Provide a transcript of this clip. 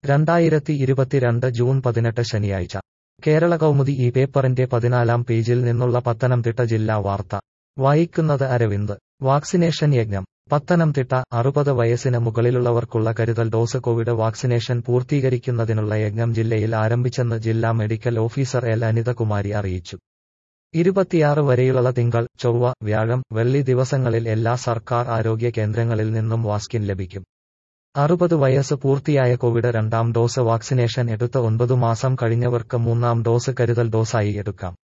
രണ്ടായിരത്തി ഇരുപത്തിരണ്ട് ജൂൺ പതിനെട്ട് ശനിയാഴ്ച കേരള കൗമുദി ഈ പേപ്പറിന്റെ പതിനാലാം പേജിൽ നിന്നുള്ള പത്തനംതിട്ട ജില്ലാ വാർത്ത വായിക്കുന്നത് അരവിന്ദ് വാക്സിനേഷൻ യജ്ഞം പത്തനംതിട്ട അറുപത് വയസ്സിന് മുകളിലുള്ളവർക്കുള്ള കരുതൽ ഡോസ് കോവിഡ് വാക്സിനേഷൻ പൂർത്തീകരിക്കുന്നതിനുള്ള യജ്ഞം ജില്ലയിൽ ആരംഭിച്ചെന്ന് ജില്ലാ മെഡിക്കൽ ഓഫീസർ എൽ അനിതകുമാരി അറിയിച്ചു ഇരുപത്തിയാറ് വരെയുള്ള തിങ്കൾ ചൊവ്വ വ്യാഴം വെള്ളി ദിവസങ്ങളിൽ എല്ലാ സർക്കാർ ആരോഗ്യ കേന്ദ്രങ്ങളിൽ നിന്നും വാസ്കിൻ ലഭിക്കും അറുപത് വയസ്സ് പൂർത്തിയായ കോവിഡ് രണ്ടാം ഡോസ് വാക്സിനേഷൻ എടുത്ത് ഒൻപതു മാസം കഴിഞ്ഞവർക്ക് മൂന്നാം ഡോസ് കരുതൽ ഡോസായി എടുക്കാം